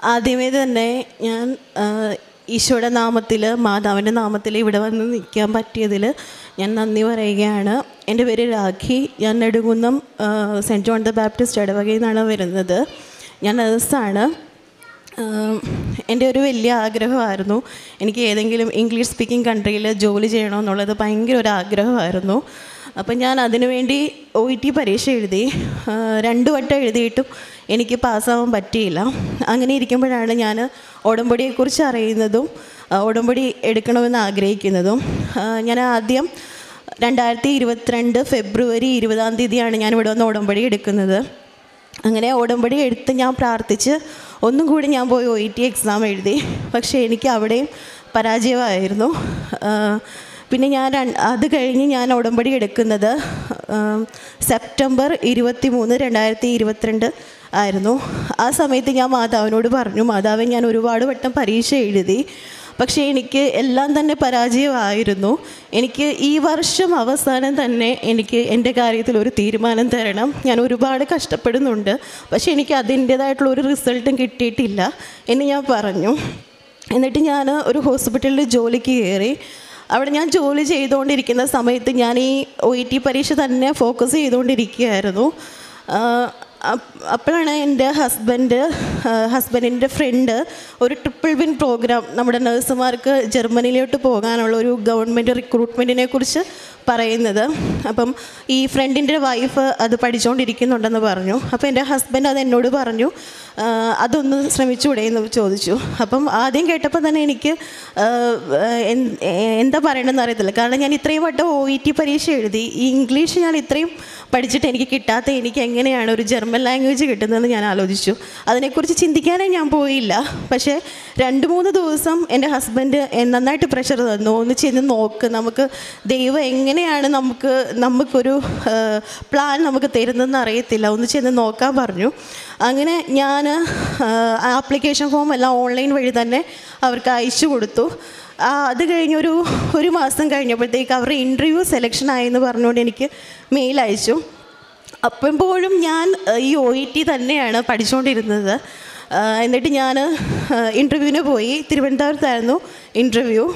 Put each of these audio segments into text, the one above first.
ആദ്യമേ തന്നെ ഞാൻ ആ, ഈശോയുടെ നാമത്തിൽ മാതാവിൻ്റെ നാമത്തിൽ ഇവിടെ വന്ന് നിൽക്കാൻ പറ്റിയതിൽ ഞാൻ നന്ദി പറയുകയാണ് എൻ്റെ പേര് രാഖി ഞാൻ നെടുകുന്നം ആ, സെൻറ്റ് ജോൺ ദ ബാപ്റ്റിസ്റ്റ് ഇടവകയിൽ നിന്നാണ് വരുന്നത് ഞാൻ നേഴ്സാണ് ആം, എൻ്റെ ഒരു വലിയ ആഗ്രഹമായിരുന്നു എനിക്ക് ഏതെങ്കിലും ഇംഗ്ലീഷ് സ്പീക്കിംഗ് കൺട്രിയിൽ ജോലി ചെയ്യണമെന്നുള്ളത് ഭയങ്കര ഒരു ആഗ്രഹമായിരുന്നു അപ്പം ഞാൻ അതിനുവേണ്ടി ഒ ഇ ടി പരീക്ഷ എഴുതി ആ, രണ്ട് വട്ടം എഴുതിയിട്ടും എനിക്ക് പാസ്സാവാൻ പറ്റിയില്ല അങ്ങനെ ഇരിക്കുമ്പോഴാണ് ഞാൻ ഉടമ്പടിയെക്കുറിച്ച് അറിയുന്നതും ആ, ഉടമ്പടി എടുക്കണമെന്ന് ആഗ്രഹിക്കുന്നതും ആ, ഞാൻ ആദ്യം രണ്ടായിരത്തി ഇരുപത്തിരണ്ട് ഫെബ്രുവരി ഇരുപതാം തീയതിയാണ് ഞാൻ ഇവിടെ വന്ന് ഉടമ്പടി എടുക്കുന്നത് അങ്ങനെ ഉടമ്പടി എടുത്ത് ഞാൻ പ്രാർത്ഥിച്ച് ഒന്നും കൂടി ഞാൻ പോയി ഒ ഇ ടി എക്സാം എഴുതി പക്ഷേ എനിക്ക് അവിടെയും പരാജയമായിരുന്നു ആ, പിന്നെ ഞാൻ രൺ- അത് കഴിഞ്ഞ് ഞാൻ ഉടമ്പടി എടുക്കുന്നത് ആ, സെപ്റ്റംബർ ഇരുപത്തി മൂന്ന് രണ്ടായിരത്തി ഇരുപത്തിരണ്ട് ആയിരുന്നു ആ സമയത്ത് ഞാൻ മാതാവിനോട് പറഞ്ഞു മാതാവെ ഞാൻ ഒരുപാട് വട്ടം പരീക്ഷ എഴുതി പക്ഷേ എനിക്ക് എല്ലാം തന്നെ പരാജയമായിരുന്നു എനിക്ക് ഈ വർഷം അവസാനം തന്നെ എനിക്ക് എൻ്റെ കാര്യത്തിൽ ഒരു തീരുമാനം തരണം ഞാൻ ഒരുപാട് കഷ്ടപ്പെടുന്നുണ്ട് പക്ഷേ എനിക്ക് അതിൻ്റേതായിട്ടുള്ള ഒരു റിസൾട്ടും കിട്ടിയിട്ടില്ല എന്ന് ഞാൻ പറഞ്ഞു എന്നിട്ട് ഞാൻ ഒരു ഹോസ്പിറ്റലിൽ ജോലിക്ക് കയറി അവിടെ ഞാൻ ജോലി ചെയ്തുകൊണ്ടിരിക്കുന്ന സമയത്ത് ഞാൻ ഈ ഒ ഇ ടി പരീക്ഷ തന്നെ ഫോക്കസ് ചെയ്തുകൊണ്ടിരിക്കുകയായിരുന്നു ആ, അപ്പ് അപ്പോഴാണ് എൻ്റെ ഹസ്ബൻഡ് ഹസ്ബൻഡിൻ്റെ ഫ്രണ്ട് ഒരു ട്രിപ്പിൾ വിൻ പ്രോഗ്രാം നമ്മുടെ നഴ്സുമാർക്ക് ജർമ്മനിയിലോട്ട് പോകാനുള്ള ഒരു ഗവൺമെൻറ് റിക്രൂട്ട്മെൻറ്റിനെ കുറിച്ച് പറയുന്നത് അപ്പം ഈ ഫ്രണ്ടിൻ്റെ വൈഫ് അത് പഠിച്ചുകൊണ്ടിരിക്കുന്നുണ്ടെന്ന് പറഞ്ഞു അപ്പോൾ എൻ്റെ ഹസ്ബൻഡ് അത് എന്നോട് പറഞ്ഞു ആ, അതൊന്ന് ശ്രമിച്ചുകൂടെ എന്ന് ചോദിച്ചു അപ്പം ആദ്യം കേട്ടപ്പോൾ തന്നെ എനിക്ക് ആ, എൻ- എന്താ പറയണമെന്ന് അറിയത്തില്ല കാരണം ഞാൻ ഇത്രയും വട്ടം ഒ ഇ ടി പരീക്ഷ എഴുതി ഈ ഇംഗ്ലീഷ് ഞാൻ ഇത്രയും പഠിച്ചിട്ട് എനിക്ക് കിട്ടാത്ത എനിക്ക് എങ്ങനെയാണ് ഒരു ജർമ്മൻ ലാംഗ്വേജ് കിട്ടുന്നതെന്ന് ഞാൻ ആലോചിച്ചു അതിനെക്കുറിച്ച് ചിന്തിക്കാനേ ഞാൻ പോയില്ല പക്ഷേ രണ്ട് മൂന്ന് ദിവസം എൻ്റെ ഹസ്ബൻഡ് നന്നായിട്ട് പ്രഷർ തന്നു ഒന്ന് ചെന്ന് നോക്ക് നമുക്ക് ദൈവം എങ്ങനെയാണ് നമുക്ക് നമുക്കൊരു പ്ലാൻ നമുക്ക് തരുന്നതെന്ന് അറിയത്തില്ല ഒന്ന് ചെന്ന് നോക്കാൻ പറഞ്ഞു അങ്ങനെ ഞാൻ ആപ്ലിക്കേഷൻ ഫോം എല്ലാം ഓൺലൈൻ വഴി തന്നെ അവർക്ക് അയച്ചു കൊടുത്തു ആ, അത് കഴിഞ്ഞൊരു ഒരു മാസം കഴിഞ്ഞപ്പോഴത്തേക്ക് അവരുടെ ഇൻ്റർവ്യൂ സെലക്ഷൻ ആയെന്ന് പറഞ്ഞുകൊണ്ട് എനിക്ക് മെയിൽ അയച്ചു അപ്പോഴും ഞാൻ ഏഹ്, ഈ ഒ ഇ ടി തന്നെയാണ് പഠിച്ചുകൊണ്ടിരുന്നത് ആ, എന്നിട്ട് ഞാൻ ഇൻ്റർവ്യൂവിന് പോയി തിരുവനന്തപുരത്തായിരുന്നു ഇൻ്റർവ്യൂ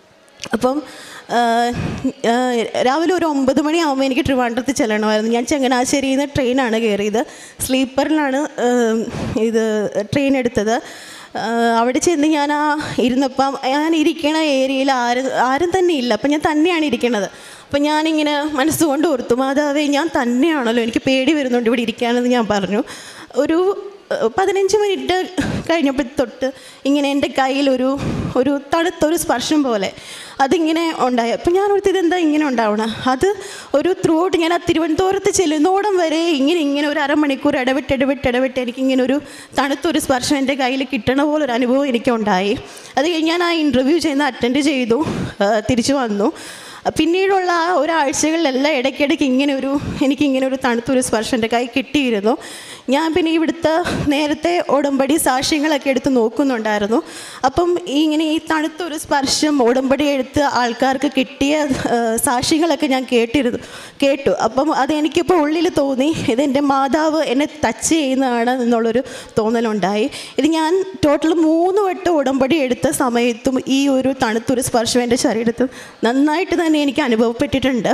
അപ്പം ആ, ആ, രാവിലെ ഒരു ഒമ്പത് മണിയാകുമ്പോൾ എനിക്ക് ട്രിവാൻഡ്രത്ത് ചെല്ലണമായിരുന്നു ഞാൻ ചങ്ങനാശ്ശേരിയിൽ നിന്ന് ട്രെയിനാണ് കയറിയത് സ്ലീപ്പറിലാണ് ഏം, ഇത് ട്രെയിൻ എടുത്തത് ആ, അവിടെ ചെന്ന് ഞാൻ ആ ഇരുന്നപ്പം ഞാൻ ഇരിക്കണ ഏരിയയിൽ ആരും ആരും തന്നെ ഇല്ല അപ്പം ഞാൻ തന്നെയാണ് ഇരിക്കണത് അപ്പം ഞാനിങ്ങനെ മനസ്സുകൊണ്ട് ഓർത്തു മാതാവേ ഞാൻ തന്നെയാണല്ലോ എനിക്ക് പേടി വരുന്നുണ്ട് ഇവിടെ ഇരിക്കാനെന്ന് ഞാൻ പറഞ്ഞു ഒരു ഏഹ്, പതിനഞ്ച് മിനിറ്റ് കഴിഞ്ഞപ്പോൾ തൊട്ട് ഇങ്ങനെ എൻ്റെ കയ്യിൽ ഒരു ഒരു തണുത്തൊരു സ്പർശം പോലെ അതിങ്ങനെ ഉണ്ടായി അപ്പം ഞാൻ ഓർത്ത് ഇതെന്താ ഇങ്ങനെ ഉണ്ടാവണം അത് ഒരു ത്രൂ ഔട്ട് ഞാൻ ആ തിരുവനന്തപുരത്ത് ചെല്ലുന്നോടം വരെ ഇങ്ങനെ ഇങ്ങനെ ഒരു അരമണിക്കൂർ ഇടവിട്ട് ഇടവിട്ട് ഇടവിട്ട് എനിക്കിങ്ങനെ ഒരു തണുത്തൊരു സ്പർശം എൻ്റെ കയ്യിൽ കിട്ടണ പോലെ ഒരു അനുഭവം എനിക്കുണ്ടായി അത് കഴിഞ്ഞ് ഞാൻ ആ ഇൻ്റർവ്യൂ ചെയ്യുന്ന അറ്റൻഡ് ചെയ്തു ആ, തിരിച്ചു വന്നു പിന്നീടുള്ള ആ ഒരാഴ്ചകളിലെല്ലാം ഇടയ്ക്കിടയ്ക്ക് ഇങ്ങനെ ഒരു എനിക്കിങ്ങനെ ഒരു തണുത്തൊരു സ്പർശം എൻ്റെ കൈ കിട്ടിയിരുന്നു ഞാൻ പിന്നെ ഇവിടുത്തെ നേരത്തെ ഉടമ്പടി സാക്ഷ്യങ്ങളൊക്കെ എടുത്ത് നോക്കുന്നുണ്ടായിരുന്നു അപ്പം ഈ ഇങ്ങനെ ഈ തണുത്തൊരു സ്പർശം ഉടമ്പടി എടുത്ത് ആൾക്കാർക്ക് കിട്ടിയ ആ, സാക്ഷ്യങ്ങളൊക്കെ ഞാൻ കേട്ടിരുന്നു കേട്ടു അപ്പം അതെനിക്കിപ്പോൾ ഉള്ളിൽ തോന്നി ഇതെൻ്റെ മാതാവ് എന്നെ ടച്ച് ചെയ്യുന്നതാണ് എന്നുള്ളൊരു തോന്നലുണ്ടായി ഇത് ഞാൻ ടോട്ടൽ മൂന്ന് വട്ടം ഉടമ്പടി എടുത്ത സമയത്തും ഈ ഒരു തണുത്തൊരു സ്പർശം എൻ്റെ ശരീരത്തിൽ നന്നായിട്ട് തന്നെ എനിക്ക് അനുഭവപ്പെട്ടിട്ടുണ്ട്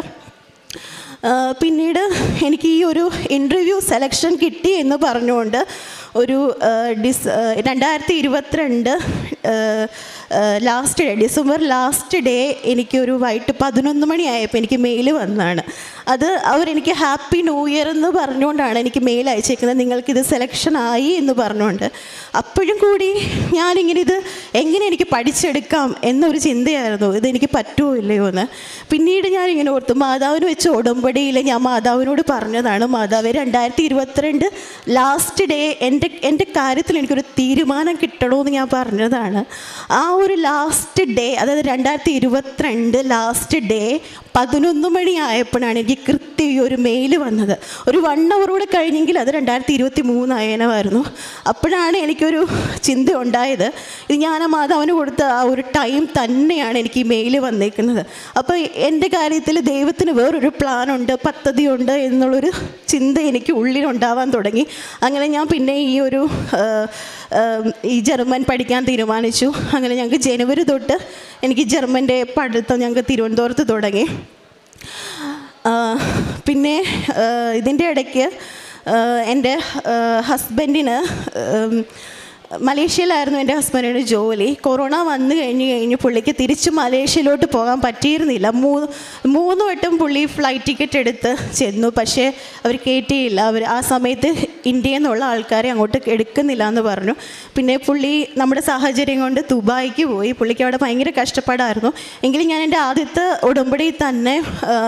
ആ, പിന്നീട് എനിക്ക് ഈ ഒരു ഇൻ്റർവ്യൂ സെലക്ഷൻ കിട്ടി എന്ന് പറഞ്ഞുകൊണ്ട് ഒരു ആ, ഡിസ് ആ, രണ്ടായിരത്തി ഇരുപത്തിരണ്ട് last day December last day എനിക്കൊരു വൈകിട്ട് പതിനൊന്ന് മണിയായപ്പോൾ എനിക്ക് മെയിൽ വന്നതാണ് അത് അവരെനിക്ക് ഹാപ്പി ന്യൂ ഇയർ എന്ന് പറഞ്ഞുകൊണ്ടാണ് എനിക്ക് മെയിൽ അയച്ചേക്കുന്നത് നിങ്ങൾക്കിത് സെലക്ഷൻ ആയി എന്ന് പറഞ്ഞുകൊണ്ട് അപ്പോഴും കൂടി ഞാനിങ്ങനെ ഇത് എങ്ങനെ എനിക്ക് പഠിച്ചെടുക്കാം എന്നൊരു ചിന്തയായിരുന്നു ഇതെനിക്ക് പറ്റുമോ ഇല്ലയോ എന്ന് പിന്നീട് ഞാനിങ്ങനെ ഓർത്തു മാതാവിന് വെച്ച് ഉടമ്പടിയിൽ ഞാൻ മാതാവിനോട് പറഞ്ഞതാണ് മാതാവ് രണ്ടായിരത്തി ഇരുപത്തിരണ്ട് ലാസ്റ്റ് ഡേ എൻ്റെ എൻ്റെ കാര്യത്തിൽ എനിക്കൊരു തീരുമാനം കിട്ടണമെന്ന് ഞാൻ പറഞ്ഞതാണ് ആ ഒരു ലാസ്റ്റ് ഡേ അതായത് രണ്ടായിരത്തി ഇരുപത്തിരണ്ട് ലാസ്റ്റ് ഡേ പതിനൊന്ന് മണി ആയപ്പോഴാണ് എനിക്ക് കൃത്യം ഈ ഒരു മെയിൽ വന്നത് ഒരു വൺ അവർ കൂടെ കഴിഞ്ഞെങ്കിൽ അത് രണ്ടായിരത്തി ഇരുപത്തി മൂന്നായനമായിരുന്നു അപ്പോഴാണ് എനിക്കൊരു ചിന്ത ഉണ്ടായത് ഇത് ഞാൻ ആ മാതാവിന് കൊടുത്ത ആ ഒരു ടൈം തന്നെയാണ് എനിക്ക് ഈ മെയിൽ വന്നേക്കുന്നത് അപ്പോൾ എൻ്റെ കാര്യത്തിൽ ദൈവത്തിന് വേറൊരു പ്ലാനുണ്ട് പദ്ധതിയുണ്ട് എന്നുള്ളൊരു ചിന്ത എനിക്ക് ഉള്ളിലുണ്ടാവാൻ തുടങ്ങി അങ്ങനെ ഞാൻ പിന്നെ ഈ ഒരു ആ, ആ, ഈ ജർമ്മൻ പഠിക്കാൻ തീരുമാനിച്ചു അങ്ങനെ ഞങ്ങൾക്ക് ജനുവരി തൊട്ട് എനിക്ക് ജർമ്മൻ്റെ പഠിത്തം ഞങ്ങൾക്ക് തിരുവനന്തപുരത്ത് തുടങ്ങി ആ, പിന്നെ ആ, ഇതിൻ്റെ ഇടയ്ക്ക് ആ, എൻ്റെ ഹസ്ബൻഡിന് മലേഷ്യയിലായിരുന്നു എൻ്റെ ഹസ്ബൻഡിന് ജോലി കൊറോണ വന്നു കഴിഞ്ഞ് കഴിഞ്ഞ് പുള്ളിക്ക് തിരിച്ച് മലേഷ്യയിലോട്ട് പോകാൻ പറ്റിയിരുന്നില്ല മൂന്ന് മൂന്ന് വട്ടം പുള്ളി ഫ്ലൈറ്റ് ടിക്കറ്റ് എടുത്ത് ചെന്നു പക്ഷേ അവർ കയറ്റിയില്ല അവർ ആ സമയത്ത് ഇന്ത്യയിൽ നിന്നുള്ള ആൾക്കാരെ അങ്ങോട്ട് എടുക്കുന്നില്ല എന്ന് പറഞ്ഞു പിന്നെ പുള്ളി നമ്മുടെ സാഹചര്യം കൊണ്ട് ദുബായിക്ക് പോയി പുള്ളിക്ക് അവിടെ ഭയങ്കര കഷ്ടപ്പാടായിരുന്നു എങ്കിലും ഞാൻ എൻ്റെ ആദ്യത്തെ ഉടമ്പടി തന്നെ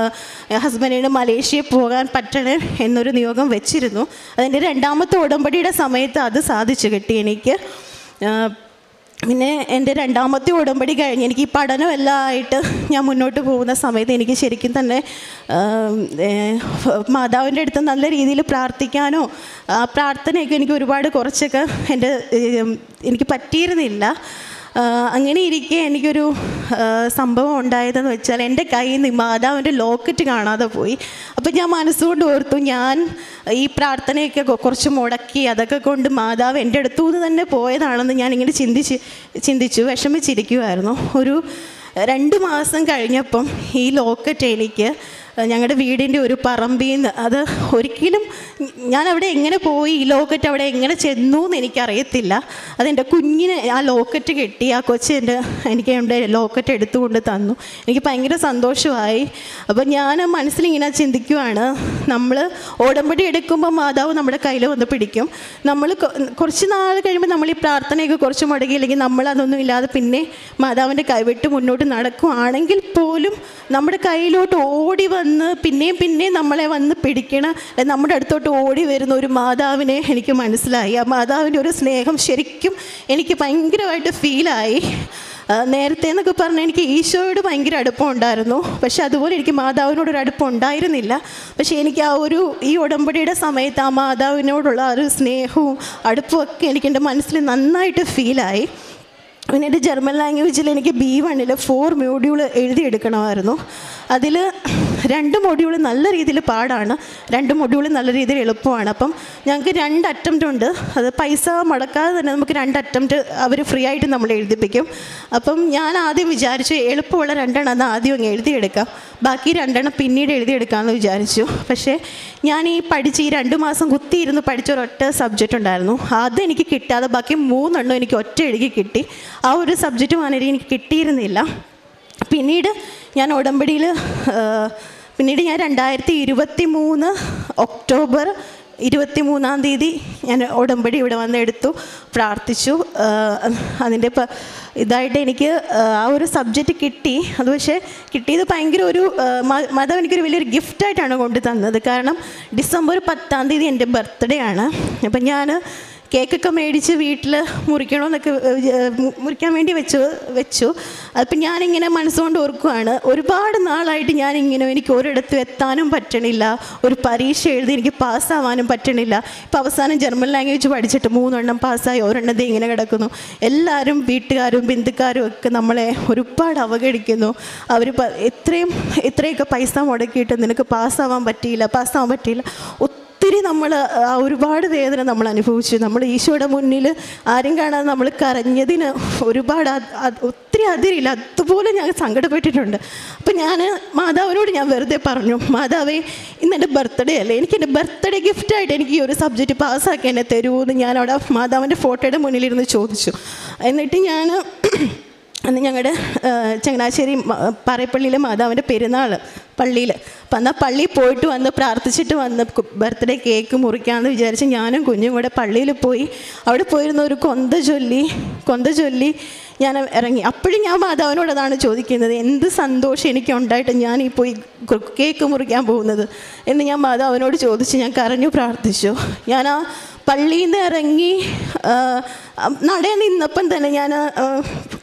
ഹസ്ബൻഡിന് മലേഷ്യയിൽ പോകാൻ പറ്റണേ എന്നൊരു നിയോഗം വെച്ചിരുന്നു അതിൻ്റെ രണ്ടാമത്തെ ഉടമ്പടിയുടെ സമയത്ത് അത് സാധിച്ചു കിട്ടി എനിക്ക് ആ, പിന്നെ എൻ്റെ രണ്ടാമത്തെ ഉടമ്പടി കഴിഞ്ഞ് എനിക്ക് ഈ പഠനമെല്ലാം ആയിട്ട് ഞാൻ മുന്നോട്ട് പോകുന്ന സമയത്ത് എനിക്ക് ശരിക്കും തന്നെ ആം, ഏ, മാതാവിൻ്റെ അടുത്ത് നല്ല രീതിയിൽ പ്രാർത്ഥിക്കാനോ ആ പ്രാർത്ഥനയൊക്കെ എനിക്ക് ഒരുപാട് കുറച്ചൊക്കെ എൻ്റെ ഏം, എനിക്ക് പറ്റിയിരുന്നില്ല ആ, അങ്ങനെ ഇരിക്കെ എനിക്കൊരു ആ, സംഭവം ഉണ്ടായതെന്ന് വെച്ചാൽ എൻ്റെ കയ്യിൽ നിന്ന് മാതാവിൻ്റെ ലോക്കറ്റ് കാണാതെ പോയി അപ്പം ഞാൻ മനസ്സുകൊണ്ട് ഓർത്തു ഞാൻ ഈ പ്രാർത്ഥനയൊക്കെ കൊ- കുറച്ച് മുടക്കി അതൊക്കെ കൊണ്ട് മാതാവ് എൻ്റെ അടുത്തു നിന്ന് തന്നെ പോയതാണെന്ന് ഞാൻ ഇങ്ങനെ ചിന്തിച്ച് ചിന്തിച്ചു വിഷമിച്ചിരിക്കുമായിരുന്നു ഒരു രണ്ട് മാസം കഴിഞ്ഞപ്പം ഈ ലോക്കറ്റ് എനിക്ക് ഞങ്ങളുടെ വീടിൻ്റെ ഒരു പറമ്പിൽ നിന്ന് അത് ഒരിക്കലും ഞാൻ അവിടെ എങ്ങനെ പോയി ഈ ലോക്കറ്റ് അവിടെ എങ്ങനെ ചെന്നു എന്ന് എനിക്കറിയത്തില്ല അതെൻ്റെ കുഞ്ഞിന് ആ ലോക്കറ്റ് കിട്ടി ആ കൊച്ച് എൻ്റെ എനിക്ക് എൻ്റെ ലോക്കറ്റ് എടുത്തുകൊണ്ട് തന്നു എനിക്ക് ഭയങ്കര സന്തോഷമായി അപ്പോൾ ഞാൻ മനസ്സിലിങ്ങനെ ചിന്തിക്കുവാണ് നമ്മൾ ഓടമ്പടി എടുക്കുമ്പോൾ മാതാവ് നമ്മുടെ കയ്യിൽ വന്ന് പിടിക്കും നമ്മൾ കൊ- കുറച്ച് നാൾ കഴിയുമ്പോൾ നമ്മൾ ഈ പ്രാർത്ഥനയൊക്കെ കുറച്ച് മുടങ്ങിയില്ലെങ്കിൽ നമ്മൾ അതൊന്നും ഇല്ലാതെ പിന്നെ മാതാവിൻ്റെ കൈവിട്ട് മുന്നോട്ട് നടക്കുവാണെങ്കിൽ പോലും നമ്മുടെ കയ്യിലോട്ട് ഓടി വന്ന് പിന്നെയും പിന്നെയും നമ്മളെ വന്ന് പിടിക്കണ അല്ലെ നമ്മുടെ അടുത്തോട്ട് ഓടി വരുന്ന ഒരു മാതാവിനെ എനിക്ക് മനസ്സിലായി ആ മാതാവിൻ്റെ ഒരു സ്നേഹം ശരിക്കും എനിക്ക് ഭയങ്കരമായിട്ട് ഫീലായി ആ, നേരത്തെ എന്നൊക്കെ പറഞ്ഞാൽ എനിക്ക് ഈശോയോട് ഭയങ്കര അടുപ്പം ഉണ്ടായിരുന്നു പക്ഷെ അതുപോലെ എനിക്ക് മാതാവിനോട് ഒരു അടുപ്പം ഉണ്ടായിരുന്നില്ല പക്ഷെ എനിക്ക് ആ ഒരു ഈ ഉടമ്പടിയുടെ സമയത്ത് ആ മാതാവിനോടുള്ള ആ ഒരു സ്നേഹവും അടുപ്പവും ഒക്കെ എനിക്ക് എൻ്റെ മനസ്സിൽ നന്നായിട്ട് ഫീലായി പിന്നെ എൻ്റെ ജർമ്മൻ ലാംഗ്വേജിൽ എനിക്ക് ബി വണ്ണിൽ ഫോർ മോഡ്യൂൾ എഴുതിയെടുക്കണമായിരുന്നു അതിൽ രണ്ട് മൊഡ്യൂൾ നല്ല രീതിയിൽ പാടാണ് രണ്ട് മൊഡ്യൂൾ നല്ല രീതിയിൽ എളുപ്പമാണ് അപ്പം ഞങ്ങൾക്ക് രണ്ട് അറ്റംപ്റ്റ് ഉണ്ട് അത് പൈസ മുടക്കാതെ തന്നെ നമുക്ക് രണ്ട് അറ്റംപ്റ്റ് അവർ ഫ്രീ ആയിട്ട് നമ്മൾ എഴുതിപ്പിക്കും അപ്പം ഞാൻ ആദ്യം വിചാരിച്ചു എളുപ്പമുള്ള രണ്ടെണ്ണം അത് ആദ്യം അങ്ങ് എഴുതിയെടുക്കാം ബാക്കി രണ്ടെണ്ണം പിന്നീട് എഴുതിയെടുക്കാമെന്ന് വിചാരിച്ചു പക്ഷേ ഞാൻ ഈ പഠിച്ച് ഈ രണ്ട് മാസം കുത്തിയിരുന്ന് പഠിച്ച ഒരൊറ്റ സബ്ജക്റ്റ് ഉണ്ടായിരുന്നു അത് എനിക്ക് കിട്ടാതെ ബാക്കി മൂന്നെണ്ണം എനിക്ക് ഒറ്റ എഴുതി കിട്ടി ആ ഒരു സബ്ജക്റ്റ് മാനേജ് എനിക്ക് കിട്ടിയിരുന്നില്ല പിന്നീട് ഞാൻ ഉടമ്പടിയിൽ പിന്നീട് ഞാൻ രണ്ടായിരത്തി ഇരുപത്തി മൂന്ന് ഒക്ടോബർ ഇരുപത്തി മൂന്നാം തീയതി ഞാൻ ഉടമ്പടി ഇവിടെ വന്ന് എടുത്തു പ്രാർത്ഥിച്ചു ആ, അതിൻ്റെ പ- ഇതായിട്ട് എനിക്ക് ആ, ആ ഒരു സബ്ജക്റ്റ് കിട്ടി അത് പക്ഷേ കിട്ടിയത് ഭയങ്കര ഒരു ആ, മ- മതം എനിക്കൊരു വലിയൊരു ഗിഫ്റ്റായിട്ടാണ് കൊണ്ടു തന്നത് കാരണം ഡിസംബർ പത്താം തീയതി എൻ്റെ ബർത്ത്ഡേ ആണ് അപ്പം ഞാൻ കേക്കൊക്കെ മേടിച്ച് വീട്ടിൽ മുറിക്കണമെന്നൊക്കെ ഏഹ്, മു- മുറിക്കാൻ വേണ്ടി വെച്ചു വെച്ചു അപ്പം ഞാനിങ്ങനെ മനസ്സുകൊണ്ട് ഓർക്കുവാണ് ഒരുപാട് നാളായിട്ട് ഞാനിങ്ങനെ എനിക്ക് ഒരിടത്തും എത്താനും പറ്റണില്ല ഒരു പരീക്ഷ എഴുതി എനിക്ക് പാസ്സാവാനും പറ്റണില്ല ഇപ്പം അവസാനം ജർമ്മൻ ലാംഗ്വേജ് പഠിച്ചിട്ട് മൂന്നെണ്ണം പാസ്സായി ഒരെണ്ണം ദേ ഇങ്ങനെ കിടക്കുന്നു എല്ലാവരും വീട്ടുകാരും ബന്ധുക്കാരും ഒക്കെ നമ്മളെ ഒരുപാട് അവഗണിക്കുന്നു അവർ എത്രയും എത്രയൊക്കെ പൈസ മുടക്കിയിട്ട് നിനക്ക് പാസ്സാവാൻ പറ്റിയില്ല പാസ്സാവാൻ പറ്റിയില്ല ഒത്തിരി നമ്മൾ ആ ഒരുപാട് വേദന നമ്മൾ അനുഭവിച്ചു നമ്മൾ ഈശോയുടെ മുന്നിൽ ആരും കാണാതെ നമ്മൾ കരഞ്ഞതിന് ഒരുപാട് അത് അത് ഒത്തിരി അതിരില്ല അതുപോലെ ഞാൻ സങ്കടപ്പെട്ടിട്ടുണ്ട് അപ്പം ഞാൻ മാതാവിനോട് ഞാൻ വെറുതെ പറഞ്ഞു മാതാവേ ഇന്ന് എൻ്റെ ബർത്ത്ഡേ അല്ലേ എനിക്ക് എൻ്റെ ബർത്ത്ഡേ ഗിഫ്റ്റായിട്ട് എനിക്ക് ഈ ഒരു സബ്ജക്റ്റ് പാസ്സാക്കി എന്നെ തരുമോ ഞാൻ അവിടെ മാതാവിൻ്റെ ഫോട്ടോയുടെ മുന്നിലിരുന്ന് ചോദിച്ചു എന്നിട്ട് ഞാൻ അന്ന് ഞങ്ങളുടെ ചങ്ങനാശ്ശേരി മ- പറയപ്പള്ളിയിലെ മാതാവിൻ്റെ പെരുന്നാൾ പള്ളിയിൽ അപ്പം അന്ന് ആ പള്ളിയിൽ പോയിട്ട് വന്ന് പ്രാർത്ഥിച്ചിട്ട് വന്ന് ബർത്ത്ഡേ കേക്ക് മുറിക്കാമെന്ന് വിചാരിച്ച് ഞാനും കുഞ്ഞും കൂടെ പള്ളിയിൽ പോയി അവിടെ പോയിരുന്ന ഒരു കൊന്ത ചൊല്ലി കൊന്ത ചൊല്ലി ഞാൻ ഇറങ്ങി അപ്പോഴും ഞാൻ മാതാവിനോട് അതാണ് ചോദിക്കുന്നത് എന്ത് സന്തോഷം എനിക്ക് ഉണ്ടായിട്ട് ഞാൻ ഈ പോയി കു- കേക്ക് മുറിക്കാൻ പോകുന്നത് എന്ന് ഞാൻ മാതാവിനോട് ചോദിച്ച് ഞാൻ കരഞ്ഞു പ്രാർത്ഥിച്ചു ഞാൻ ആ പള്ളിയിൽ നിന്ന് ഇറങ്ങി ആ, നടയിൽ നിന്നപ്പം തന്നെ ഞാൻ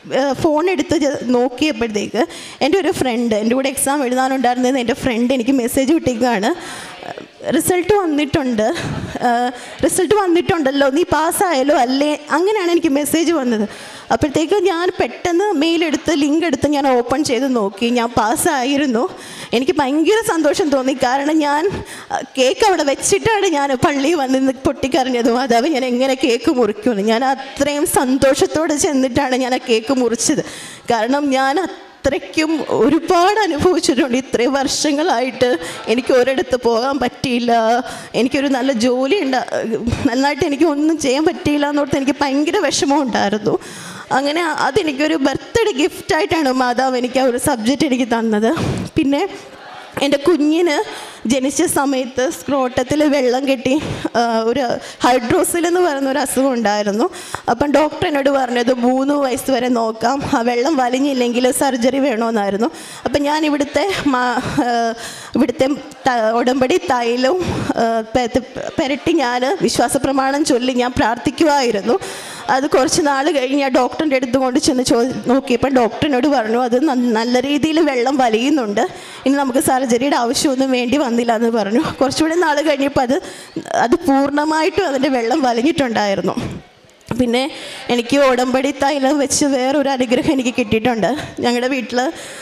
ഫോൺ എടുത്ത് ജ- നോക്കിയപ്പോഴത്തേക്ക് എൻ്റെ ഒരു ഫ്രണ്ട് എൻ്റെ കൂടെ എക്സാം എഴുതാനുണ്ടായിരുന്നത് എൻ്റെ ഫ്രണ്ട് എനിക്ക് മെസ്സേജ് വിട്ടിരിക്കുകയാണ് റിസൾട്ട് വന്നിട്ടുണ്ട് റിസൾട്ട് വന്നിട്ടുണ്ടല്ലോ നീ പാസ്സായാലോ അല്ലേ അങ്ങനെയാണ് എനിക്ക് മെസ്സേജ് വന്നത് അപ്പോഴത്തേക്ക് ഞാൻ പെട്ടെന്ന് മെയിലെടുത്ത് ലിങ്ക് എടുത്ത് ഞാൻ ഓപ്പൺ ചെയ്ത് നോക്കി ഞാൻ പാസ്സായിരുന്നു എനിക്ക് ഭയങ്കര സന്തോഷം തോന്നി കാരണം ഞാൻ കേക്ക് അവിടെ വെച്ചിട്ടാണ് ഞാൻ പള്ളിയിൽ വന്ന് നിന്ന് പൊട്ടിക്കറിഞ്ഞത് മാതാവ് ഞാൻ എങ്ങനെ കേക്ക് മുറിക്കുമെന്ന് ഞാൻ അത്രയും സന്തോഷത്തോടെ ചെന്നിട്ടാണ് ഞാൻ ആ കേക്ക് മുറിച്ചത് കാരണം ഞാൻ അത്രയ്ക്കും ഒരുപാട് അനുഭവിച്ചിട്ടുണ്ട് ഇത്രയും വർഷങ്ങളായിട്ട് എനിക്ക് ഒരിടത്ത് പോകാൻ പറ്റിയില്ല എനിക്കൊരു നല്ല ജോലി ഉണ്ട് നന്നായിട്ട് എനിക്ക് ഒന്നും ചെയ്യാൻ പറ്റിയില്ല എന്നോർത്ത് എനിക്ക് ഭയങ്കര വിഷമം ഉണ്ടായിരുന്നു അങ്ങനെ അതെനിക്കൊരു ബർത്ത്ഡേ ഗിഫ്റ്റായിട്ടാണ് മാതാവ് എനിക്ക് ആ ഒരു സബ്ജക്റ്റ് എനിക്ക് തന്നത് പിന്നെ എൻ്റെ കുഞ്ഞിന് ജനിച്ച സമയത്ത് സ്ക്രോട്ടത്തിൽ വെള്ളം കെട്ടി ആ, ഒരു ഹൈഡ്രോസിൽ എന്ന് പറയുന്ന ഒരു അസുഖം ഉണ്ടായിരുന്നു അപ്പം ഡോക്ടർ എന്നോട് പറഞ്ഞത് മൂന്ന് വയസ്സ് വരെ നോക്കാം ആ വെള്ളം വലിഞ്ഞില്ലെങ്കിൽ സർജറി വേണമെന്നായിരുന്നു അപ്പം ഞാൻ ഇവിടുത്തെ മാ- ആ, ഇവിടുത്തെ ത- ഉടമ്പടി തൈലവും ആ, പെ- പെരട്ടി ഞാൻ വിശ്വാസ പ്രമാണം ചൊല്ലി ഞാൻ പ്രാർത്ഥിക്കുമായിരുന്നു അത് കുറച്ച് നാൾ കഴിഞ്ഞ് ഞാൻ ഡോക്ടറിൻ്റെ അടുത്ത് കൊണ്ട് ചെന്ന് ചോ നോക്കിയപ്പോൾ ഡോക്ടറിനോട് പറഞ്ഞു അത് ന- നല്ല രീതിയിൽ വെള്ളം വലിയുന്നുണ്ട് ഇനി നമുക്ക് സർജറിയുടെ ആവശ്യമൊന്നും വേണ്ടി വന്നില്ല എന്ന് പറഞ്ഞു കുറച്ചുകൂടി നാൾ കഴിഞ്ഞപ്പോൾ അത് അത് പൂർണ്ണമായിട്ടും അതിൻ്റെ വെള്ളം വലിഞ്ഞിട്ടുണ്ടായിരുന്നു പിന്നെ എനിക്ക് ഉടമ്പടി തൈലം വെച്ച് വേറൊരു അനുഗ്രഹം എനിക്ക് കിട്ടിയിട്ടുണ്ട് ഞങ്ങളുടെ വീട്ടിൽ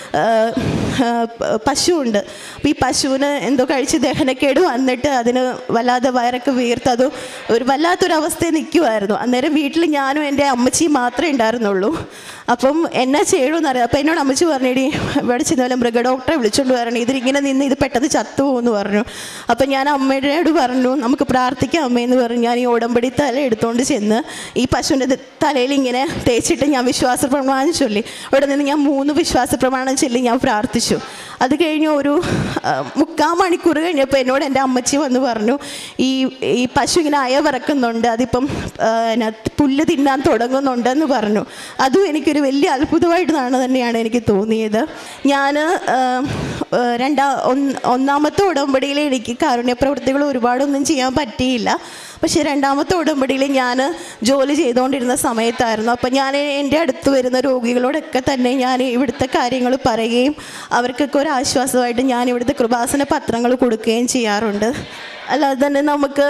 പശുവുണ്ട് അപ്പോൾ ഈ പശുവിന് എന്തോ കഴിച്ച് ദഹനക്കേട് വന്നിട്ട് അതിന് വല്ലാതെ വയറൊക്കെ വീർത്ത് അത് ഒരു വല്ലാത്തൊരവസ്ഥയിൽ നിൽക്കുമായിരുന്നു അന്നേരം വീട്ടിൽ ഞാനും എൻ്റെ അമ്മച്ചിയും മാത്രമേ ഉണ്ടായിരുന്നുള്ളൂ അപ്പം എന്നാ ചെയ്യണമെന്നറിയാം അപ്പം എന്നോട് അമ്മച്ചി പറഞ്ഞേടി ഇവിടെ ചെന്നാലും മൃഗ ഡോക്ടറെ വിളിച്ചുകൊണ്ട് വരണം ഇതിങ്ങനെ നിന്ന് ഇത് പെട്ടെന്ന് ചത്തുപോകുമെന്ന് പറഞ്ഞു അപ്പം ഞാൻ അമ്മയോട് പറഞ്ഞു നമുക്ക് പ്രാർത്ഥിക്കാം അമ്മയെന്ന് പറഞ്ഞു ഞാൻ ഈ ഉടമ്പടി തല എടുത്തുകൊണ്ട് ചെന്ന് ഈ പശുവിൻ്റെ ത- തലയിൽ ഇങ്ങനെ തേച്ചിട്ട് ഞാൻ വിശ്വാസ പ്രമാണം ചൊല്ലി അവിടെ നിന്ന് ഞാൻ മൂന്ന് വിശ്വാസ പ്രമാണം ചൊല്ലി ഞാൻ പ്രാർത്ഥിച്ചു അത് കഴിഞ്ഞ് ഒരു ആ, മുക്കാൽ മണിക്കൂർ കഴിഞ്ഞപ്പോൾ എന്നോട് എൻ്റെ അമ്മച്ചി വന്ന് പറഞ്ഞു ഈ ഈ പശു ഇങ്ങനെ അയവിറക്കുന്നുണ്ട് അതിപ്പം ആ, എന്നാ, പുല്ല് തിന്നാൻ തുടങ്ങുന്നുണ്ടെന്ന് പറഞ്ഞു അതും എനിക്കൊരു വലിയ അത്ഭുതമായിട്ടാണ് തന്നെയാണ് എനിക്ക് തോന്നിയത് ഞാൻ രണ്ടാ ഒന്ന് ഒന്നാമത്തെ ഉടമ്പടിയിൽ എനിക്ക് കാരുണ്യ പ്രവൃത്തികൾ ഒരുപാടൊന്നും ചെയ്യാൻ പറ്റിയില്ല പക്ഷേ രണ്ടാമത്തെ ഉടമ്പടിയിൽ ഞാൻ ജോലി ചെയ്തുകൊണ്ടിരുന്ന സമയത്തായിരുന്നു അപ്പം ഞാൻ എൻ്റെ അടുത്ത് വരുന്ന രോഗികളോടൊക്കെ തന്നെ ഞാൻ ഇവിടുത്തെ കാര്യങ്ങൾ പറയുകയും അവർക്കൊക്കെ ഒരു ആശ്വാസമായിട്ട് ഞാൻ ഇവിടുത്തെ കൃപാസന പത്രങ്ങൾ കൊടുക്കുകയും ചെയ്യാറുണ്ട് അല്ലാതെ തന്നെ നമുക്ക്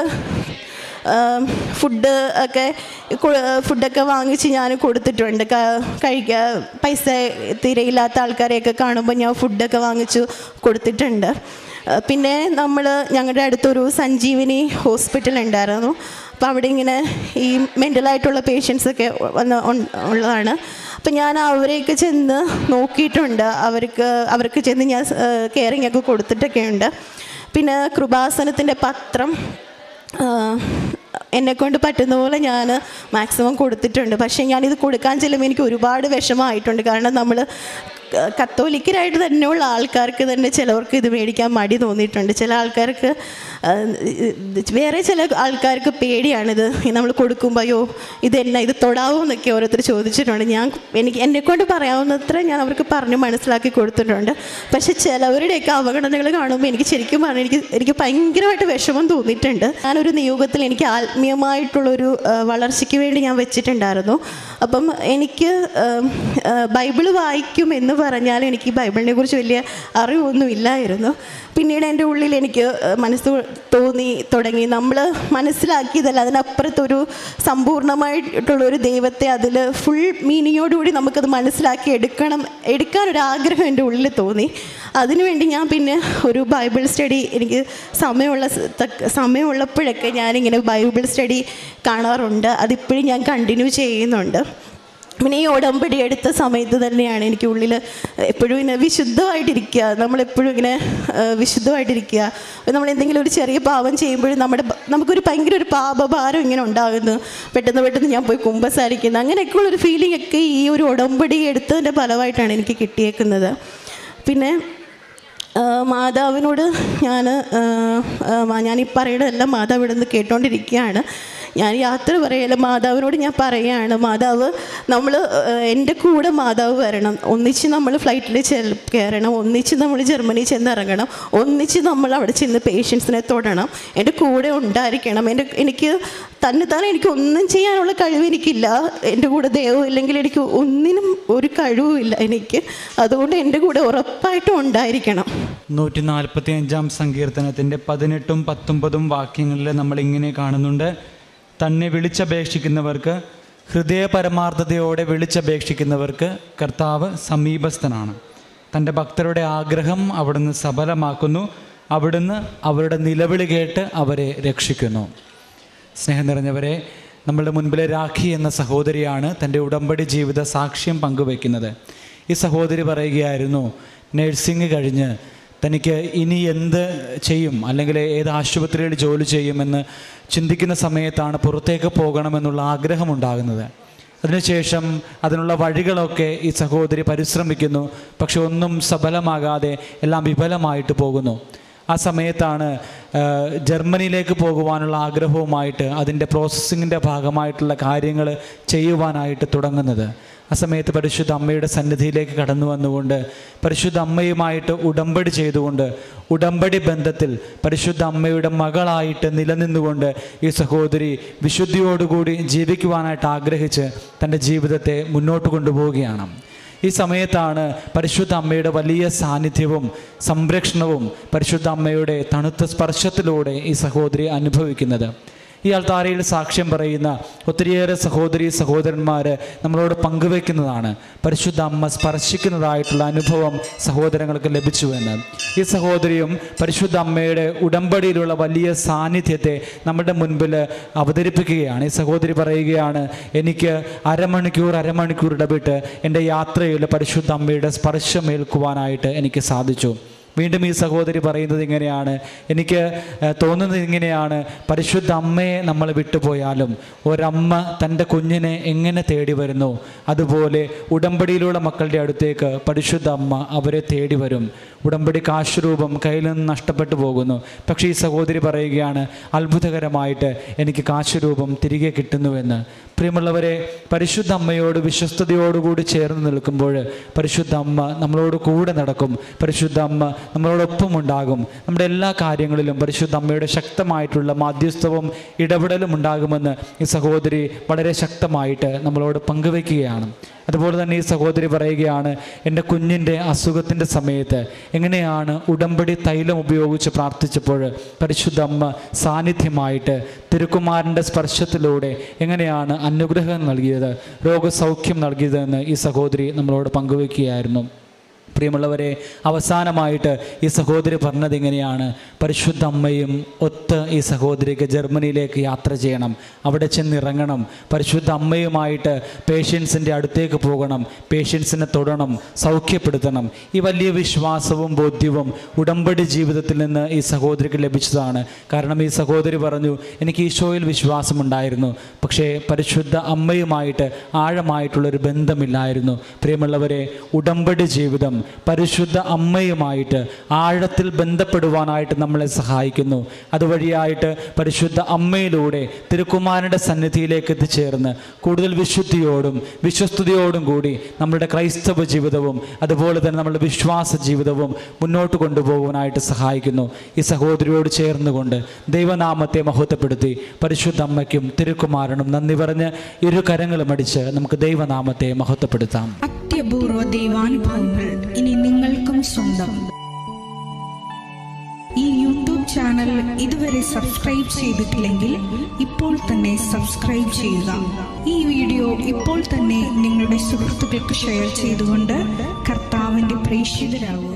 ഫുഡ് ഒക്കെ കൊ- ഫുഡൊക്കെ വാങ്ങിച്ച് ഞാൻ കൊടുത്തിട്ടുണ്ട് ക- കഴിക്കാൻ പൈസ തീരെയില്ലാത്ത ആൾക്കാരെയൊക്കെ കാണുമ്പോൾ ഞാൻ ഫുഡൊക്കെ വാങ്ങിച്ചു കൊടുത്തിട്ടുണ്ട് ആ, പിന്നെ നമ്മൾ ഞങ്ങളുടെ അടുത്തൊരു സഞ്ജീവിനി ഹോസ്പിറ്റൽ ഉണ്ടായിരുന്നു അപ്പോൾ അവിടെ ഇങ്ങനെ ഈ മെൻ്റലായിട്ടുള്ള പേഷ്യൻസൊക്കെ വന്ന് ഉൺ- ഉള്ളതാണ് അപ്പം ഞാൻ അവരെയൊക്കെ ചെന്ന് നോക്കിയിട്ടുണ്ട് അവർക്ക് അവർക്ക് ചെന്ന് ഞാൻ കെയറിങ് ഒക്കെ കൊടുത്തിട്ടൊക്കെ ഉണ്ട് പിന്നെ കൃപാസനത്തിൻ്റെ പത്രം എന്നെ കൊണ്ട് പറ്റുന്ന പോലെ ഞാൻ മാക്സിമം കൊടുത്തിട്ടുണ്ട് പക്ഷേ ഞാനിത് കൊടുക്കാൻ ചെല്ലുമ്പോൾ എനിക്ക് ഒരുപാട് വിഷമമായിട്ടുണ്ട് കാരണം നമ്മൾ കത്തോലിക്കരായിട്ട് തന്നെയുള്ള ആൾക്കാർക്ക് തന്നെ ചിലവർക്ക് ഇത് മേടിക്കാൻ മടി തോന്നിയിട്ടുണ്ട് ചില ആൾക്കാർക്ക് ആ, ഇത് വേറെ ചില ആൾക്കാർക്ക് പേടിയാണിത് നമ്മൾ കൊടുക്കുമ്പോൾ അയ്യോ ഇത് എന്നാ ഇത് തൊടാവോ എന്നൊക്കെ ഓരോരുത്തർ ചോദിച്ചിട്ടുണ്ട് ഞാൻ എനിക്ക് എന്നെ കൊണ്ട് പറയാവുന്നത്ര ഞാൻ അവർക്ക് പറഞ്ഞ് മനസ്സിലാക്കി കൊടുത്തിട്ടുണ്ട് പക്ഷെ ചിലവരുടെയൊക്കെ അവഗണനകൾ കാണുമ്പോൾ എനിക്ക് ശരിക്കും പറഞ്ഞാൽ എനിക്ക് എനിക്ക് ഭയങ്കരമായിട്ട് വിഷമം തോന്നിയിട്ടുണ്ട് ഞാനൊരു നിയോഗത്തിൽ എനിക്ക് ആത്മീയമായിട്ടുള്ളൊരു ആ, വളർച്ചയ്ക്ക് വേണ്ടി ഞാൻ വെച്ചിട്ടുണ്ടായിരുന്നു അപ്പം എനിക്ക് ബൈബിൾ വായിക്കും എന്ന് പറഞ്ഞാൽ എനിക്ക് ബൈബിളിനെ കുറിച്ച് വലിയ അറിവൊന്നും ഇല്ലായിരുന്നു പിന്നീട് എൻ്റെ ഉള്ളിൽ എനിക്ക് ആ, മനസ്സ് തോന്നി തുടങ്ങി നമ്മൾ മനസ്സിലാക്കിയതല്ല അതിനപ്പുറത്തൊരു സമ്പൂർണ്ണമായിട്ടുള്ളൊരു ദൈവത്തെ അതിൽ ഫുൾ മീനിങ്ങോടുകൂടി നമുക്കത് മനസ്സിലാക്കി എടുക്കണം എടുക്കാനൊരു ആഗ്രഹം എൻ്റെ ഉള്ളിൽ തോന്നി അതിനുവേണ്ടി ഞാൻ പിന്നെ ഒരു ബൈബിൾ സ്റ്റഡി എനിക്ക് സമയമുള്ള സ- തക്ക- സമയമുള്ളപ്പോഴൊക്കെ ഞാനിങ്ങനെ ബൈബിൾ സ്റ്റഡി കാണാറുണ്ട് അതിപ്പോഴും ഞാൻ കണ്ടിന്യൂ ചെയ്യുന്നുണ്ട് പിന്നെ ഈ ഉടമ്പടി എടുത്ത സമയത്ത് തന്നെയാണ് എനിക്ക് ഉള്ളിൽ എപ്പോഴും ഇങ്ങനെ വിശുദ്ധമായിട്ടിരിക്കുക നമ്മളെപ്പോഴും ഇങ്ങനെ ആ, വിശുദ്ധമായിട്ടിരിക്കുക നമ്മൾ എന്തെങ്കിലും ഒരു ചെറിയ പാപം ചെയ്യുമ്പോഴും നമ്മുടെ ബ- നമുക്കൊരു ഭയങ്കര ഒരു പാപഭാരം ഇങ്ങനെ ഉണ്ടാകുന്നു പെട്ടെന്ന് പെട്ടെന്ന് ഞാൻ പോയി കുമ്പസാരിക്കുന്നു അങ്ങനെയൊക്കെയുള്ളൊരു ഫീലിംഗ് ഒക്കെ ഈ ഒരു ഉടമ്പടി എടുത്തതിൻ്റെ ഫലമായിട്ടാണ് എനിക്ക് കിട്ടിയേക്കുന്നത് പിന്നെ ആ, മാതാവിനോട് ഞാൻ ഞാൻ ഈ പറയുന്നതെല്ലാം മാതാവ് ഇവിടെ നിന്ന് കേട്ടോണ്ടിരിക്കുകയാണ് ഞാൻ യാത്ര പറയല്ല മാതാവിനോട് ഞാൻ പറയുകയാണ് മാതാവ് നമ്മൾ എൻ്റെ കൂടെ മാതാവ് വരണം ഒന്നിച്ച് നമ്മൾ ഫ്ലൈറ്റിൽ ചെൽ കയറണം ഒന്നിച്ച് നമ്മൾ ജർമ്മനി ചെന്നിറങ്ങണം ഒന്നിച്ച് നമ്മൾ അവിടെ ചെന്ന് പേഷ്യൻസിനെ തൊടണം എൻ്റെ കൂടെ ഉണ്ടായിരിക്കണം എൻ്റെ എനിക്ക് തന്നെ തന്നെ എനിക്ക് ഒന്നും ചെയ്യാനുള്ള കഴിവ് എനിക്കില്ല എൻ്റെ കൂടെ ദൈവം ഇല്ലെങ്കിൽ എനിക്ക് ഒന്നിനും ഒരു കഴിവുമില്ല എനിക്ക് അതുകൊണ്ട് എൻ്റെ കൂടെ ഉറപ്പായിട്ടും ഉണ്ടായിരിക്കണം നൂറ്റി നാൽപ്പത്തി അഞ്ചാം സങ്കീർത്തനത്തിൻ്റെ പതിനെട്ടും പത്തൊമ്പതും വാക്യങ്ങളിൽ നമ്മൾ ഇങ്ങനെ കാണുന്നുണ്ട് തന്നെ വിളിച്ചപേക്ഷിക്കുന്നവർക്ക് ഹൃദയ പരമാർത്ഥതയോടെ വിളിച്ചപേക്ഷിക്കുന്നവർക്ക് കർത്താവ് സമീപസ്ഥനാണ് തൻ്റെ ഭക്തരുടെ ആഗ്രഹം അവിടുന്ന് സഫലമാക്കുന്നു അവിടുന്ന് അവരുടെ നിലവിളി കേട്ട് അവരെ രക്ഷിക്കുന്നു സ്നേഹം നിറഞ്ഞവരെ നമ്മളുടെ മുൻപിലെ രാഖി എന്ന സഹോദരിയാണ് തൻ്റെ ഉടമ്പടി ജീവിത സാക്ഷ്യം പങ്കുവയ്ക്കുന്നത് ഈ സഹോദരി പറയുകയായിരുന്നു നഴ്സിംഗ് കഴിഞ്ഞ് തനിക്ക് ഇനി എന്ത് ചെയ്യും അല്ലെങ്കിൽ ഏത് ആശുപത്രിയിൽ ജോലി ചെയ്യുമെന്ന് ചിന്തിക്കുന്ന സമയത്താണ് പുറത്തേക്ക് പോകണമെന്നുള്ള ആഗ്രഹമുണ്ടാകുന്നത് അതിനുശേഷം അതിനുള്ള വഴികളൊക്കെ ഈ സഹോദരി പരിശ്രമിക്കുന്നു പക്ഷെ ഒന്നും സഫലമാകാതെ എല്ലാം വിഫലമായിട്ട് പോകുന്നു ആ സമയത്താണ് ആ, ജർമ്മനിയിലേക്ക് പോകുവാനുള്ള ആഗ്രഹവുമായിട്ട് അതിൻ്റെ പ്രോസസ്സിങ്ങിൻ്റെ ഭാഗമായിട്ടുള്ള കാര്യങ്ങൾ ചെയ്യുവാനായിട്ട് തുടങ്ങുന്നത് ആ സമയത്ത് പരിശുദ്ധ അമ്മയുടെ സന്നിധിയിലേക്ക് കടന്നു വന്നുകൊണ്ട് പരിശുദ്ധ അമ്മയുമായിട്ട് ഉടമ്പടി ചെയ്തുകൊണ്ട് ഉടമ്പടി ബന്ധത്തിൽ പരിശുദ്ധ അമ്മയുടെ മകളായിട്ട് നിലനിന്നുകൊണ്ട് ഈ സഹോദരി വിശുദ്ധിയോടുകൂടി ജീവിക്കുവാനായിട്ട് ആഗ്രഹിച്ച് തൻ്റെ ജീവിതത്തെ മുന്നോട്ട് കൊണ്ടുപോവുകയാണ് ഈ സമയത്താണ് പരിശുദ്ധ അമ്മയുടെ വലിയ സാന്നിധ്യവും സംരക്ഷണവും പരിശുദ്ധ അമ്മയുടെ തണുത്ത സ്പർശത്തിലൂടെ ഈ സഹോദരി അനുഭവിക്കുന്നത് ഈ അൾത്താരയിൽ സാക്ഷ്യം പറയുന്ന ഒത്തിരിയേറെ സഹോദരി സഹോദരന്മാർ നമ്മളോട് പങ്കുവെക്കുന്നതാണ് പരിശുദ്ധ അമ്മ സ്പർശിക്കുന്നതായിട്ടുള്ള അനുഭവം സഹോദരങ്ങൾക്ക് ലഭിച്ചുവെന്ന് ഈ സഹോദരിയും പരിശുദ്ധ അമ്മയുടെ ഉടമ്പടിയിലുള്ള വലിയ സാന്നിധ്യത്തെ നമ്മുടെ മുൻപിൽ അവതരിപ്പിക്കുകയാണ് ഈ സഹോദരി പറയുകയാണ് എനിക്ക് അരമണിക്കൂർ അരമണിക്കൂർ ഇടപെട്ട് എൻ്റെ യാത്രയിൽ പരിശുദ്ധ അമ്മയുടെ സ്പർശമേൽക്കുവാനായിട്ട് എനിക്ക് സാധിച്ചു വീണ്ടും ഈ സഹോദരി പറയുന്നത് ഇങ്ങനെയാണ് എനിക്ക് ഏഹ്, തോന്നുന്നത് ഇങ്ങനെയാണ് പരിശുദ്ധ അമ്മയെ നമ്മൾ വിട്ടുപോയാലും ഒരമ്മ തൻ്റെ കുഞ്ഞിനെ എങ്ങനെ തേടി വരുന്നു അതുപോലെ ഉടമ്പടിയിലുള്ള മക്കളുടെ അടുത്തേക്ക് പരിശുദ്ധ അമ്മ അവരെ തേടി വരും ഉടമ്പടി കാശുരൂപം കയ്യിൽ നിന്ന് നഷ്ടപ്പെട്ടു പോകുന്നു പക്ഷേ ഈ സഹോദരി പറയുകയാണ് അത്ഭുതകരമായിട്ട് എനിക്ക് കാശുരൂപം തിരികെ കിട്ടുന്നുവെന്ന് പ്രിയമുള്ളവരെ പരിശുദ്ധ അമ്മയോട് വിശ്വസ്തയോടുകൂടി ചേർന്ന് നിൽക്കുമ്പോൾ പരിശുദ്ധ അമ്മ നമ്മളോട് കൂടെ നടക്കും പരിശുദ്ധ അമ്മ നമ്മളോടൊപ്പം ഉണ്ടാകും നമ്മുടെ എല്ലാ കാര്യങ്ങളിലും പരിശുദ്ധ അമ്മയുടെ ശക്തമായിട്ടുള്ള മാധ്യസ്ഥവും ഇടപെടലും ഉണ്ടാകുമെന്ന് ഈ സഹോദരി വളരെ ശക്തമായിട്ട് നമ്മളോട് പങ്കുവയ്ക്കുകയാണ് അതുപോലെ തന്നെ ഈ സഹോദരി പറയുകയാണ് എൻ്റെ കുഞ്ഞിൻ്റെ അസുഖത്തിൻ്റെ സമയത്ത് എങ്ങനെയാണ് ഉടമ്പടി തൈലം ഉപയോഗിച്ച് പ്രാർത്ഥിച്ചപ്പോൾ പരിശുദ്ധ അമ്മ സാന്നിധ്യമായിട്ട് തിരുക്കുമാരൻ്റെ സ്പർശത്തിലൂടെ എങ്ങനെയാണ് അനുഗ്രഹം നൽകിയത് രോഗസൗഖ്യം നൽകിയതെന്ന് ഈ സഹോദരി നമ്മളോട് പങ്കുവയ്ക്കുകയായിരുന്നു പ്രിയമുള്ളവരെ അവസാനമായിട്ട് ഈ സഹോദരി പറഞ്ഞത് ഇങ്ങനെയാണ് പരിശുദ്ധ അമ്മയും ഒത്ത് ഈ സഹോദരിക്ക് ജർമ്മനിയിലേക്ക് യാത്ര ചെയ്യണം അവിടെ ചെന്നിറങ്ങണം പരിശുദ്ധ അമ്മയുമായിട്ട് പേഷ്യൻസിൻ്റെ അടുത്തേക്ക് പോകണം പേഷ്യൻസിനെ തൊടണം സൗഖ്യപ്പെടുത്തണം ഈ വലിയ വിശ്വാസവും ബോധ്യവും ഉടമ്പടി ജീവിതത്തിൽ നിന്ന് ഈ സഹോദരിക്ക് ലഭിച്ചതാണ് കാരണം ഈ സഹോദരി പറഞ്ഞു എനിക്ക് ഈശോയിൽ വിശ്വാസമുണ്ടായിരുന്നു പക്ഷേ പരിശുദ്ധ അമ്മയുമായിട്ട് ആഴമായിട്ടുള്ളൊരു ബന്ധമില്ലായിരുന്നു പ്രിയമുള്ളവരെ ഉടമ്പടി ജീവിതം പരിശുദ്ധ അമ്മയുമായിട്ട് ആഴത്തിൽ ബന്ധപ്പെടുവാനായിട്ട് നമ്മളെ സഹായിക്കുന്നു അതുവഴിയായിട്ട് പരിശുദ്ധ അമ്മയിലൂടെ തിരുക്കുമാരൻ്റെ സന്നിധിയിലേക്ക് എത്തിച്ചേർന്ന് കൂടുതൽ വിശുദ്ധിയോടും വിശ്വസ്തയോടും കൂടി നമ്മുടെ ക്രൈസ്തവ ജീവിതവും അതുപോലെ തന്നെ നമ്മുടെ വിശ്വാസ ജീവിതവും മുന്നോട്ട് കൊണ്ടുപോകാനായിട്ട് സഹായിക്കുന്നു ഈ സഹോദരിയോട് ചേർന്നുകൊണ്ട് ദൈവനാമത്തെ മഹത്വപ്പെടുത്തി പരിശുദ്ധ അമ്മയ്ക്കും തിരുക്കുമാരനും നന്ദി പറഞ്ഞ് ഇരു കരങ്ങളും അടിച്ച് നമുക്ക് ദൈവനാമത്തെ മഹത്വപ്പെടുത്താം അത്യപൂർവ ദൈവാനുഭവങ്ങൾ ഇനി നിങ്ങൾക്കും സ്വന്തം ഈ യൂട്യൂബ് ചാനൽ ഇതുവരെ സബ്സ്ക്രൈബ് ചെയ്തിട്ടില്ലെങ്കിൽ ഇപ്പോൾ തന്നെ സബ്സ്ക്രൈബ് ചെയ്യുക ഈ വീഡിയോ ഇപ്പോൾ തന്നെ നിങ്ങളുടെ സുഹൃത്തുക്കൾക്ക് ഷെയർ ചെയ്തുകൊണ്ട് കർത്താവിൻ്റെ പ്രേക്ഷിതരാകുക